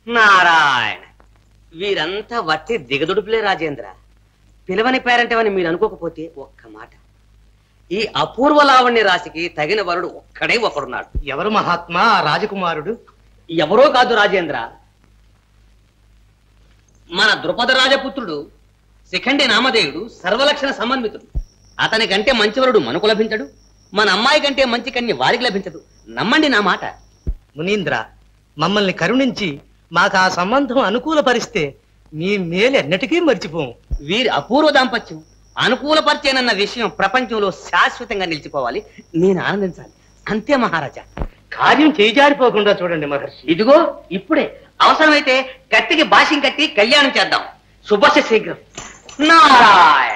నారాయణ వీరంతా వట్టి దిగదుడుపులే రాజేంద్ర పిలవని పేరంటేవని మీరు అనుకోకపోతే ఒక్క మాట ఈ అపూర్వ లావణ్య రాశికి తగిన వరుడు ఒక్కడే ఒకడున్నాడు ఎవరు మహాత్మా ఆ రాజకుమారుడు ఎవరో కాదు రాజేంద్ర మన ద్రుపద రాజపుత్రుడు శిఖండి నామధేయుడు సర్వలక్షణ సంబంధితుడు అతని కంటే మంచివరుడు మనకు లభించడు మన అమ్మాయి కంటే మంచి కన్య వారికి లభించదు నమ్మండి నా మాట మునీంద్ర మమ్మల్ని కరుణించి మాకు ఆ సంబంధం అనుకూలపరిస్తే మీ మేలు ఎన్నటికీ మర్చిపోము వీరి అపూర్వ దాంపత్యం అనుకూలపరిచేనన్న విషయం ప్రపంచంలో శాశ్వతంగా నిలిచిపోవాలి నేను ఆనందించాలి అంతే మహారాజా కార్యం చేజారిపోకుండా చూడండి మహర్షి ఇదిగో ఇప్పుడే అవసరమైతే కత్తికి భాష్యం కట్టి కళ్యాణం చేద్దాం శుభస్య శీఘ్రం నారాయణ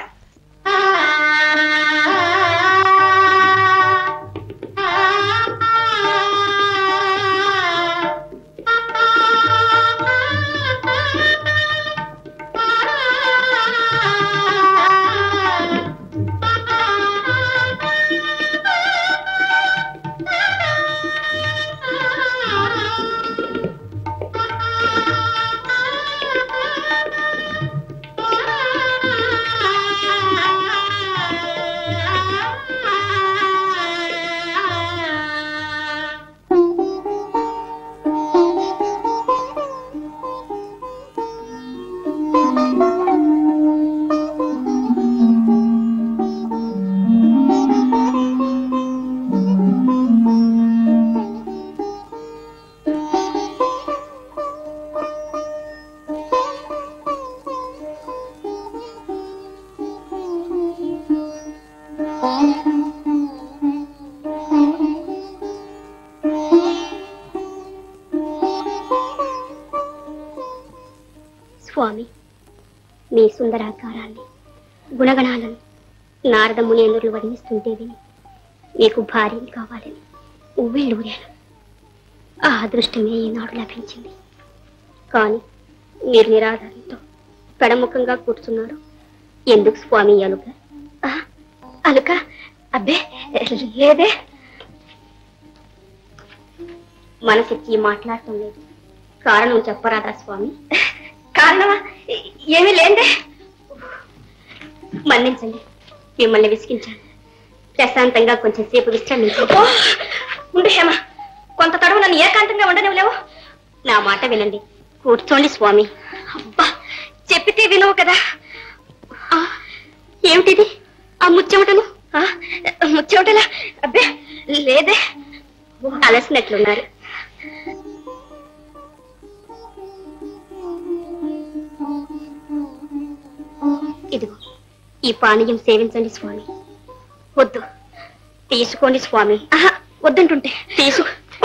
స్వామి మీ సుందరాకారాన్ని గుణగణాలను నారద మునేంద్రులు వర్ణిస్తుంటే విని మీకు భార్యని కావాలని ఉవ్విళ్ళూరాను ఆ అదృష్టమే ఈనాడు లభించింది కానీ మీరు నిరాధారంతో పెడముఖంగా కూర్చున్నారు ఎందుకు స్వామి ఈ అలుక ఆ, అలుక అబ్బే లేదే మనసిచ్చి మాట్లాడటం లేదు కారణం చెప్పరాదా స్వామి కారణమా ఏమీ లేదే మన్నించండి మిమ్మల్ని విసిగించాను ప్రశాంతంగా కొంచెం సేపు విశ్రమించండి ఉండు హేమ కొంత తడవు నన్ను ఏకాంతంగా ఉండనివ్వలేవు నా మాట వినండి కూర్చోండి స్వామి అబ్బా చెప్పితే వినవు కదా ఆ, ఏమిటిది ఆ ముచ్చెమటలు ఆ, ముచ్చెమటలా అబ్బే లేదే అలసినట్లున్నారు ఇదిగో ఈ పానీయం సేవించండి స్వామి వద్దు తీసుకోండి స్వామి ఆహా, వద్దంటుంటే తీసు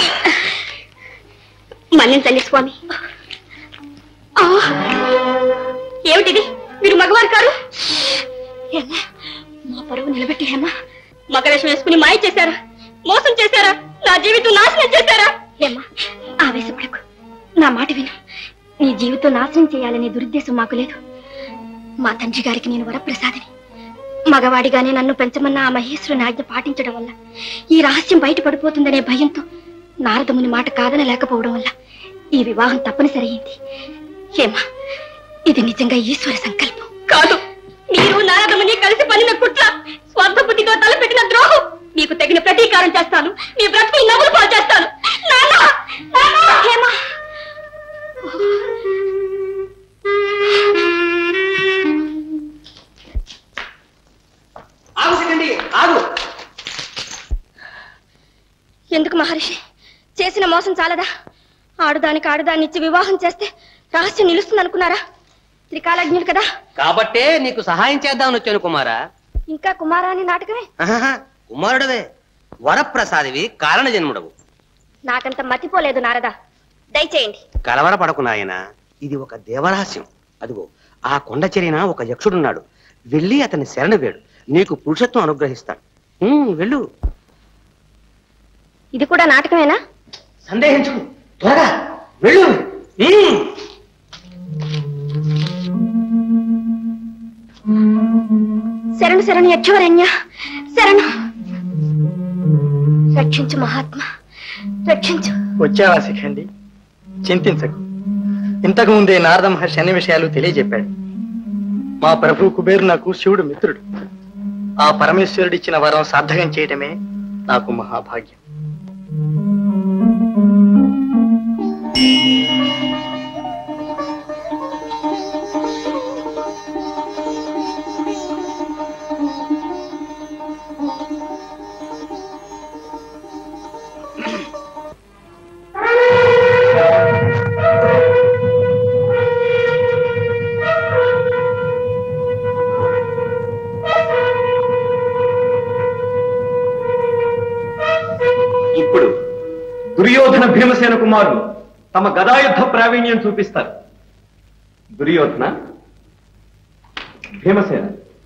మన్నించండి స్వామి ఆ, ఏమిటిది మీరు మగవారు కారు ఏమ్మా, మా పరువు నిలబెట్టి హేమా మగవేషం వేసుకుని మాయ చేశారా మోసం చేశారా నా జీవితం నాశనం చేశారా ఏమ్మా ఆవేశపడకు నా మాట విను నీ జీవితం నాశనం చేయాలనే దురుద్దేశం మాకు లేదు మా తండ్రి గారికి నేను వరప్రసాదిని మగవాడిగానే నన్ను పెంచమన్న ఆ మహేశ్వరుని ఆజ్ఞ పాటించడం వల్ల ఈ రహస్యం బయటపడిపోతుందనే భయంతో నారదముని మాట కాదని లేకపోవడం వల్ల ఈ వివాహం తప్పనిసరి అయింది ఏమా ఇది నిజంగా ఈశ్వర సంకల్పం కాదు మీరు నారదముని కలిసి పనిన కుట్ర స్వార్థ బుద్ధితో తలపెట్టిన ద్రోహం మీకు తగిన ప్రతీకారం చేస్తాను మీ బ్రతుకు నవ్వులు పాలు చేస్తాను నాన్న! నాన్న! హేమా! ఆగు సెకండి ఆగు ఎందుకు మహర్షి చేసిన మోసం చాలదా ఆడుదానికి ఆడుదాన్ని ఇచ్చి వివాహం చేస్తే రహస్యం నిలుస్తుంది అనుకున్నారా త్రికాలజ్ఞులు కదా కాబట్టే నీకు సహాయం చేద్దామని వచ్చాను కుమారా ఇంకా కుమారాని నాటకమే ఆహాహా, కుమారుడవే వరప్రసాదివి కారణ జన్ముడవు నాకంత మతిపోలేదు నారదా దయచేయండి కలవరపడకు నాయన ఇది ఒక దేవరహస్యం అదిగో ఆ కొండ చెరిన ఒక యక్షుడున్నాడు వెళ్ళి అతని శరణ వేడు నీకు పురుషత్వం అనుగ్రహిస్తాడు ఉమ్, వెళ్ళు ఇది కూడా నాటకమేనా సందేహించుకు త్వరగా వెళ్ళు ఉమ్. శరణు శరణు యక్షవరణ్య శరణు రక్షించు మహాత్మా రక్షించు వచ్చావా శిఖండి చింతించకు ఇంతకు ముందే నారద మహర్షి అన్ని విషయాలు తెలియజెప్పాడు మా ప్రభు కుబేరు నాకు శివుడు మిత్రుడు ఆ పరమేశ్వరుడిచ్చిన వరం సార్థకం చేయటమే నాకు మహాభాగ్యం ఇప్పుడు దుర్యోధన భీమసేన కుమారులు తమ గదాయుద్ధ ప్రావీణ్యం చూపిస్తారు దుర్యోధన భీమసేన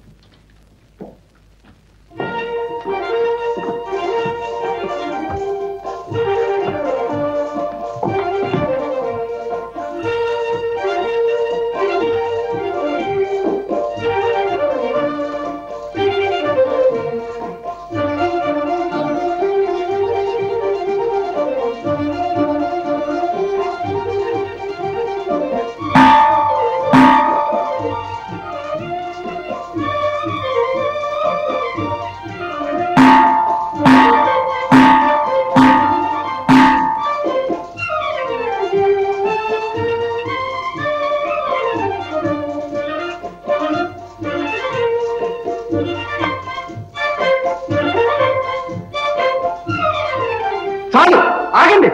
చాలు ఆగండి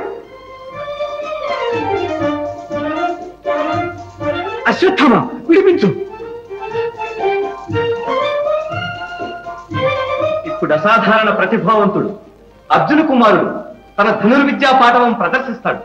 అశ్వత్థామ విడిపించు ఇప్పుడు అసాధారణ ప్రతిభావంతుడు అర్జున కుమారుడు తన ధనుర్విద్యా పాఠవం ప్రదర్శిస్తాడు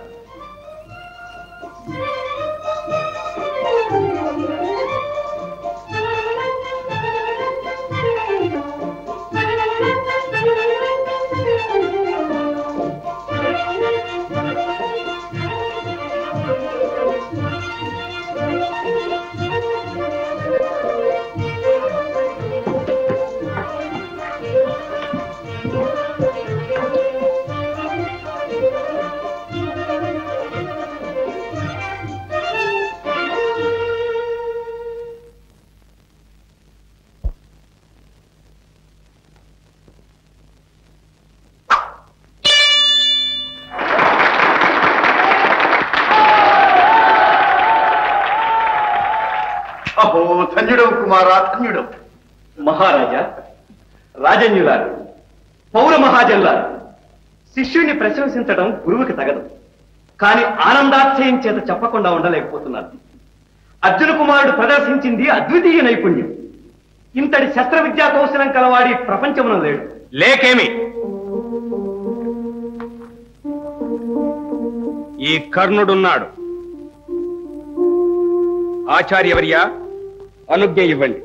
అహో ధన్యుడవు కుమారా ధన్యుడవు మహారాజా రాజన్యులారు పౌర మహాజన్లారు శిష్యుణ్ణి ప్రశంసించడం గురువుకి తగదు కానీ ఆనందాశ్చయం చేత చెప్పకుండా ఉండలేకపోతున్నారు అర్జున కుమారుడు ప్రదర్శించింది అద్వితీయ నైపుణ్యం ఇంతటి శస్త్ర విద్యా కౌశలం కలవాడి ప్రపంచమున లేడు లేకేమి ఈ కర్ణుడున్నాడు ఆచార్యవర్య అనుజ్ఞ ఇవ్వండి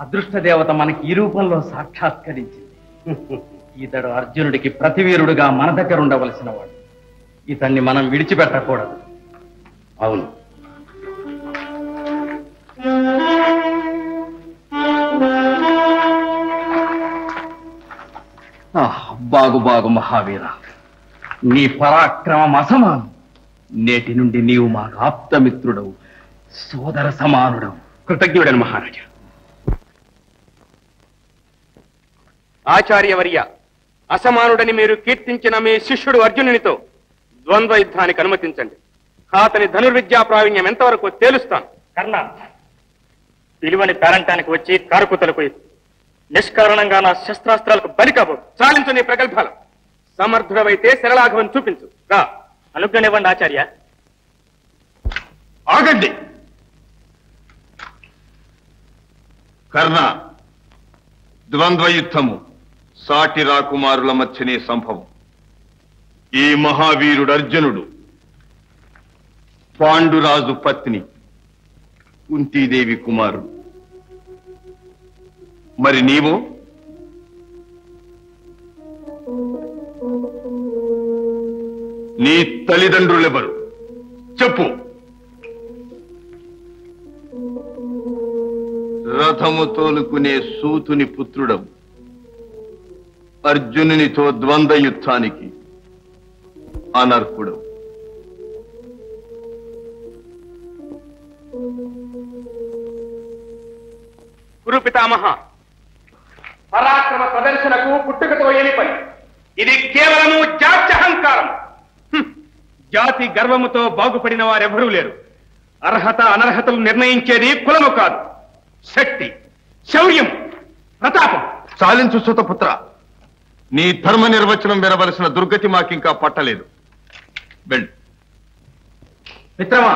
అదృష్ట దేవత మనకి ఈ రూపంలో సాక్షాత్కరించింది ఇతడు అర్జునుడికి ప్రతివీరుడుగా మన దగ్గర ఉండవలసిన వాడు ఇతన్ని మనం విడిచిపెట్టకూడదు అవును ఆహ్, బాగు బాగు మహావీర నీ పరాక్రమం అసమానం నేటి నుండి నీవు మాకు ఆప్తమిత్రుడవు సోదర సమానుడవు కృతజ్ఞుడను మహారాజా ఆచార్యవర్య అసమానుడని మీరు కీర్తించిన మీ శిష్యుడు అర్జునునితో ద్వంద్వ యుద్ధానికి అనుమతించండి అతని ధనుర్విద్యా ప్రావీణ్యం ఎంతవరకు తేలుస్తాను కర్ణ విలువని పేరంటానికి వచ్చి కారుకుతలకు నిష్కారణంగా నా శస్త్రాస్త్రాలకు బలి కాబోదు చాలించు నీ ప్రగల్భాలు సమర్థుడవైతే శరలాఘవం చూపించు రా అనుగ్రహనివ్వండి ఆచార్య ఆగండి కర్ణ ద్వంద్వ యుద్ధము సాటి రాకుమారుల మధ్యనే సంభవం ఈ మహావీరుడు అర్జునుడు పాండురాజు పత్ని కుంతీదేవి కుమారుడు మరి నీవో నీ తల్లిదండ్రులెవరు చెప్పు రథము తోలుకునే సూతుని పుత్రుడవు అర్జునునితో ద్వంద్వ యుద్ధానికి అనర్హుడవు గురు పితామహ పరాక్రమ ప్రదర్శనకు పుట్టుకతో ఏమి పని ఇది కేవలము జాత్యహంకారం హ్మ్. జాతి గర్వముతో బాగుపడిన వారెవరూ లేరు అర్హత అనర్హతలు నిర్ణయించేది కులము కాదు శక్తి శౌర్యం ప్రతాపం చాలించు సుతపుత్ర నీ ధర్మ నిర్వచనం వినవలసిన దుర్గతి మాకింకా పట్టలేదు వెళ్ళు మిత్రమా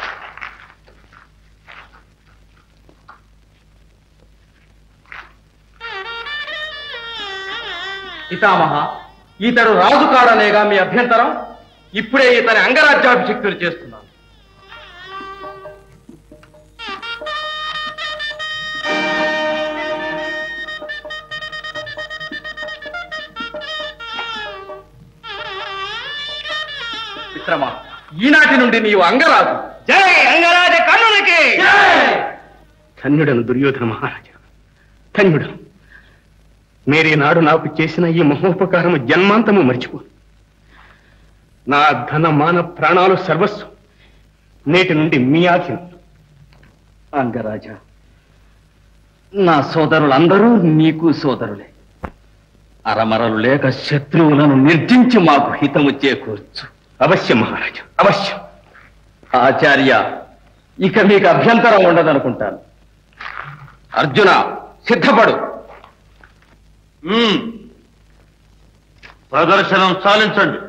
పితామహ ఇతడు రాజు కాడనేగా మీ అభ్యంతరం ఇప్పుడే ఇతని అంగరాజ్యాభిషిక్తులు చేస్తున్నాను మిత్రమా ఈనాటి నుండి నీవు అంగరాజు జై అంగరాజ కర్ణునికి ధన్యుడను దుర్యోధన మహారాజా ధన్యుడను మేరీ నాడు నాకు చేసిన ఈ మహోపకారము జన్మాంతము మర్చిపో నా ధన మాన ప్రాణాలు సర్వస్వం నేటి నుండి మీ ఆధీనం అంగరాజా నా సోదరులందరూ నీకు సోదరులే అరమరలు లేక శత్రువులను నిర్జించి మాకు హితము చేకూర్చు అవశ్యం మహారాజా అవశ్యం ఆచార్య ఇక మీకు అభ్యంతరం ఉండదనుకుంటాను అర్జున సిద్ధపడు మ్మ్. ప్రదర్శనం చాలించండి